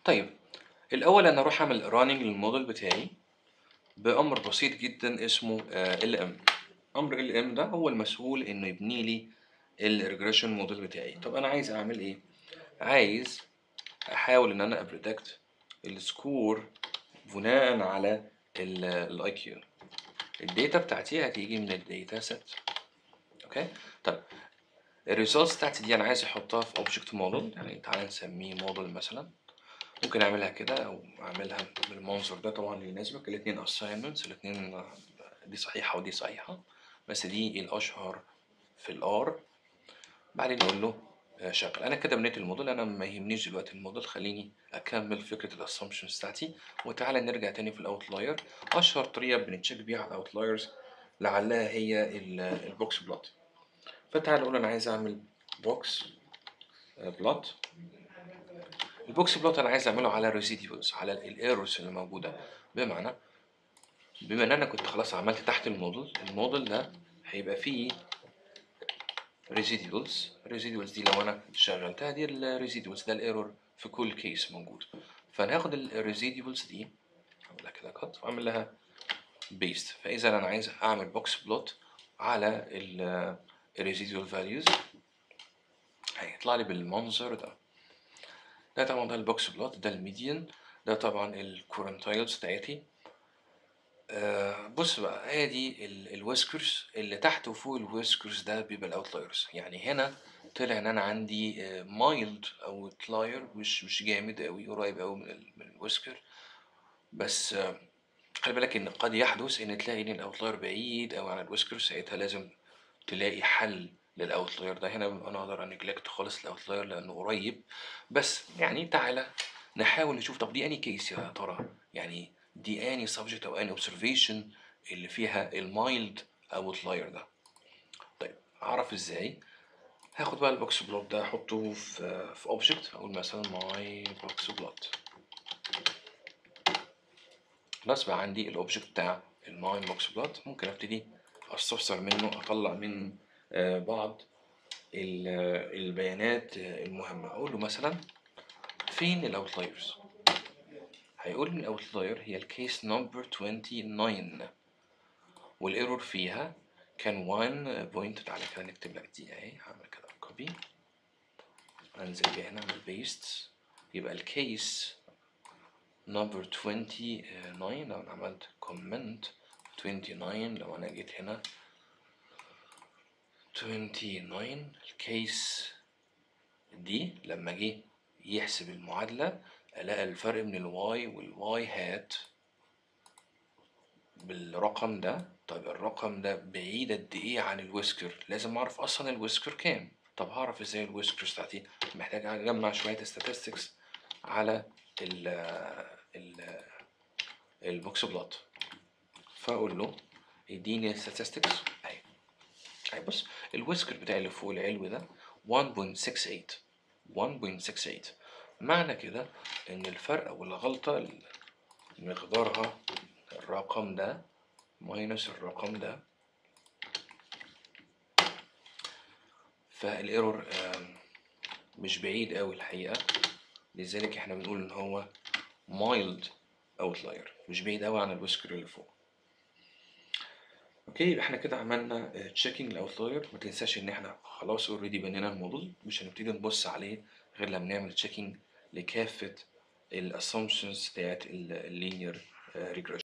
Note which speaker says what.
Speaker 1: طيب الاول انا اروح اعمل راننج للموديل بتاعي بامر بسيط جدا اسمه ال ام امر ال ام ده هو المسؤول انه يبني لي الريجريشن موديل بتاعي طب انا عايز اعمل ايه عايز احاول ان انا ابريدكت السكور بناء على الاي كيو الداتا بتاعتي هتيجي من الداتا سيت اوكي طب الريزلتس بتاعتي دي انا عايز احطها في اوبجكت موديل يعني تعالى نسميه موديل مثلا ممكن اعملها كده او اعملها بالمنظر ده طبعا اللي يناسبك الاتنين assignments الاتنين دي صحيحة ودي صحيحة بس دي الاشهر في الار بعدين اقول له شغل انا كده بنيت الموديل انا ما يهمنيش دلوقتي الموديل خليني اكمل فكره الاسامبشنز بتاعتي وتعالى نرجع تاني في الاوتلاير اشهر طريقه بنتشيك بيها على الاوتلايرز لعلها هي البوكس بلوت فتعال نقول انا عايز اعمل بوكس بلوت البوكس بلوت انا عايز اعمله على ريزيديوز على الايرورز اللي موجوده بمعنى بما ان انا كنت خلاص عملت تحت الموديل الموديل ده هيبقى فيه ريزيديوالز ريزيديوالز دي لو انا شغلتها دي الريزيديوالز ده الايرور في كل كيس موجود فانا هاخد الريزيديوالز دي اعمل لها كده كات واعمل لها بيست فاذا انا عايز اعمل بوكس بلوت على الريزيديوال فاليوز هيطلع لي بالمنظر ده ده طبعا ده البوكس بلوت ده الميديان ده طبعا الكورنتايلز بتاعتي آه بص بقى هي دي الويسكرز اللي تحت وفوق الويسكرز ده بيبقى الاوتلايرز يعني هنا طلع ان انا عندي مايلد او اوتلاير مش مش جامد قوي قريب قوي من من الويسكر بس آه خلي بالك ان قد يحدث ان تلاقي ان الاوتلاير بعيد قوي عن الويسكر ساعتها لازم تلاقي حل للاوتلاير ده هنا انا اقدر انجلكت خالص الاوتلاير لانه قريب بس يعني تعالى نحاول نشوف طب دي اني كيس يا ترى يعني دي اني سبجكت او اني اوبزرفيشن اللي فيها المايلد اوتلاير ده طيب اعرف ازاي هاخد بقى البوكس بلوت ده احطه في في اوبجكت اقول مثلا ماي بوكس بلوت خلاص بقى عندي الاوبجكت بتاع الماي بوكس بلوت ممكن ابتدي استفسر منه اطلع من بعض البيانات المهمة أقول له مثلا فين الأوتلايرز هيقول لي الأوتلاير هي الكيس نمبر 29 والإيرور فيها كان 1 بوينت تعالى كده نكتب لك دي أهي هعمل كده كوبي أنزل بيها هنا أعمل بيست يبقى الكيس نمبر 29 لو أنا عملت كومنت 29 لو أنا جيت هنا 29 الكيس دي لما جه يحسب المعادلة ألاقي الفرق من الواي والواي هات بالرقم ده طيب الرقم ده بعيد قد ايه عن الويسكر لازم اعرف اصلا الويسكر كام طب هعرف ازاي الويسكر بتاعتي محتاج اجمع شوية statistics على ال ال البوكس بلوت فاقول له اديني statistics اهي اهي بص الويسكر بتاعي اللي فوق العلوي ده 1.68 1.68 معنى كده ان الفرق او الغلطة اللي مقدارها الرقم ده ماينس الرقم ده فالايرور مش بعيد قوي الحقيقة لذلك احنا بنقول ان هو mild outlier مش بعيد قوي عن الويسكر اللي فوق اوكي يبقى احنا كده عملنا تشيكينج الاوتلاير ما تنساش ان احنا خلاص اوريدي بنينا الموديل مش هنبتدي نبص عليه غير لما نعمل تشيكينج لكافه الاسامبشنز بتاعت اللينير ريجريشن